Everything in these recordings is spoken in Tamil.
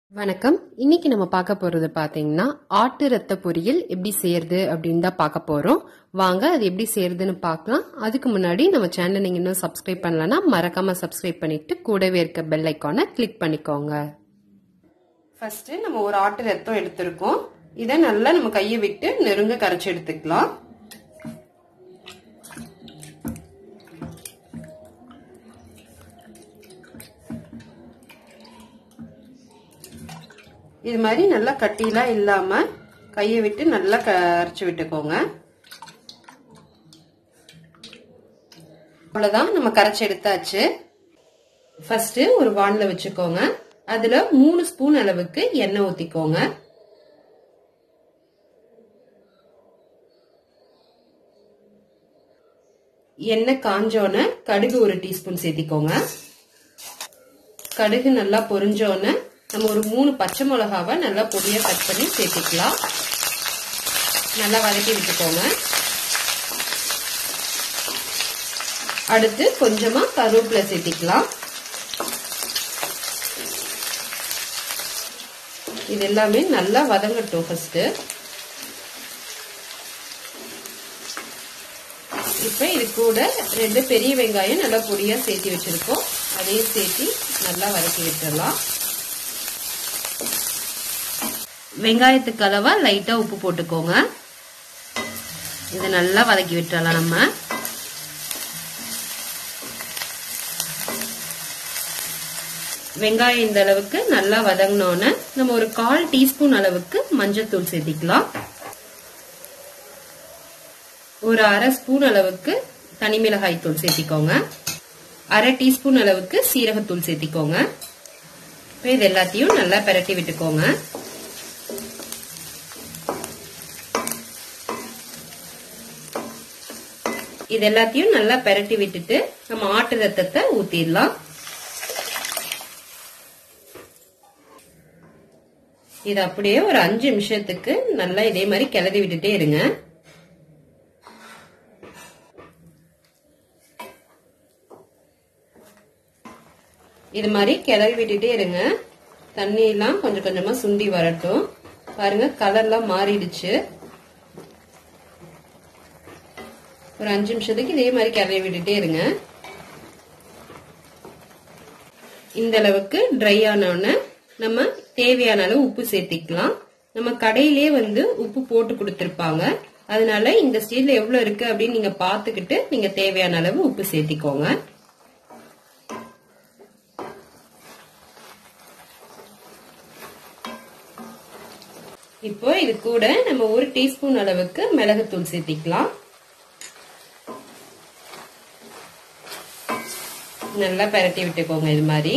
வணக்கம் இன்னைக்கு நம்ம பார்க்க போறது பாத்தீங்கன்னா ஆட்டு ரத்த பொரியல் எப்படி செய்யறது அப்படின்னு தான் பார்க்க போறோம் வாங்க அது எப்படி செய்யறதுன்னு பார்க்கலாம் அதுக்கு முன்னாடி நம்ம சேனல் நீங்க இன்னும் சப்ஸ்கிரைப் பண்ணலன்னா மறக்காம சப்ஸ்கிரைப் பண்ணிட்டு கூடவே இருக்க பெல் ஐக்கானை கிளிக் பண்ணிக்கோங்க ஃபர்ஸ்ட் நம்ம ஒரு ஆட்டு ரத்தம் எடுத்திருக்கோம் இதை நல்லா நம்ம கையை விட்டு நெருங்க கரைச்சி எடுத்துக்கலாம் இது மாதிரி நல்லா கட்டிலாம் இல்லாம கையை விட்டு நல்லா கரைச்சி விட்டுக்கோங்க அவ்வளவுதான் நம்ம கரைச்சி எடுத்தாச்சு ஃபர்ஸ்ட் ஒரு வான்ல வச்சுக்கோங்க அதுல மூணு ஸ்பூன் அளவுக்கு எண்ணெய் ஊத்திக்கோங்க எண்ணெய் காஞ்சோன கடுகு ஒரு டீஸ்பூன் சேர்த்திக்கோங்க கடுகு நல்லா பொரிஞ்சோன்னு நம்ம ஒரு மூணு பச்சை மிளகாவை நல்லா பொடியாக கட் பண்ணி சேர்த்துக்கலாம் நல்லா வதக்கி விட்டுக்கோங்க அடுத்து கொஞ்சமா கருவேப்பிலை சேர்த்திக்கலாம் இது எல்லாமே நல்லா வதங்கட்டும் ஃபர்ஸ்ட் இப்ப இது கூட ரெண்டு பெரிய வெங்காயம் நல்லா பொடியா சேர்த்து வச்சிருக்கோம் அதையும் சேர்த்து நல்லா வதக்கி விட்டுடலாம் வெங்காயத்துக்கு அளவா லைட்டா உப்பு போட்டுக்கோங்க இதை நல்லா வதக்கி விட்டுறலாம் நம்ம வெங்காயம் இந்த அளவுக்கு நல்லா வதங்கினோன்னு நம்ம ஒரு கால் டீஸ்பூன் அளவுக்கு மஞ்சத்தூள் சேர்த்திக்கலாம் ஒரு அரை ஸ்பூன் அளவுக்கு தனி மிளகாய் தூள் சேர்த்திக்கோங்க அரை டீஸ்பூன் அளவுக்கு சீரகத்தூள் சேர்த்திக்கோங்க இப்போ இது எல்லாத்தையும் நல்லா பெரட்டி விட்டுக்கோங்க இது எல்லாத்தையும் நல்லா பெரட்டி விட்டுட்டு நம்ம ஆட்டு ரத்தத்தை ஊத்திடலாம் இது அப்படியே ஒரு அஞ்சு நிமிஷத்துக்கு நல்லா இதே மாதிரி கிளறி விட்டுட்டே இருங்க இது மாதிரி கிளறி விட்டுட்டே இருங்க தண்ணி எல்லாம் கொஞ்சம் கொஞ்சமா சுண்டி வரட்டும் பாருங்க கலர்லாம் மாறிடுச்சு ஒரு அஞ்சு நிமிஷத்துக்கு இதே மாதிரி கிளறி விட்டுட்டே இருங்க இந்த அளவுக்கு ட்ரை ஆனோன்னு நம்ம தேவையான அளவு உப்பு சேர்த்திக்கலாம் நம்ம கடையிலேயே வந்து உப்பு போட்டு கொடுத்துருப்பாங்க அதனால இந்த ஸ்டேஜ்ல எவ்வளவு இருக்கு அப்படின்னு நீங்க பாத்துக்கிட்டு நீங்க தேவையான அளவு உப்பு சேர்த்திக்கோங்க இப்போ இது கூட நம்ம ஒரு டீஸ்பூன் அளவுக்கு மிளகுத்தூள் சேர்த்திக்கலாம் நல்லா பெரட்டி விட்டுக்கோங்க இது மாதிரி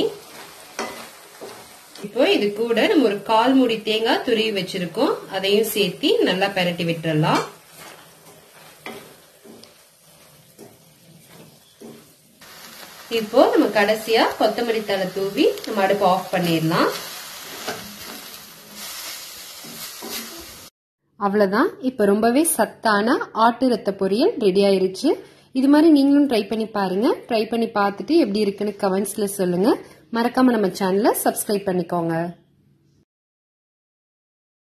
இப்போ இது கூட நம்ம ஒரு கால் மூடி தேங்காய் துருவி வச்சிருக்கோம் அதையும் சேர்த்து நல்லா பெரட்டி விட்டுறலாம் இப்போ நம்ம கடைசியா கொத்தமல்லி தலை தூவி நம்ம அடுப்பு ஆஃப் பண்ணிடலாம் அவ்வளோதான் இப்போ ரொம்பவே சத்தான ஆட்டு ரத்த பொரியல் ரெடி ஆயிருச்சு இது மாதிரி நீங்களும் ட்ரை பண்ணி பாருங்க ட்ரை பண்ணி பார்த்துட்டு எப்படி இருக்குன்னு கமெண்ட்ஸ்ல சொல்லுங்க மறக்காம நம்ம சேனலை சப்ஸ்கிரைப் பண்ணிக்கோங்க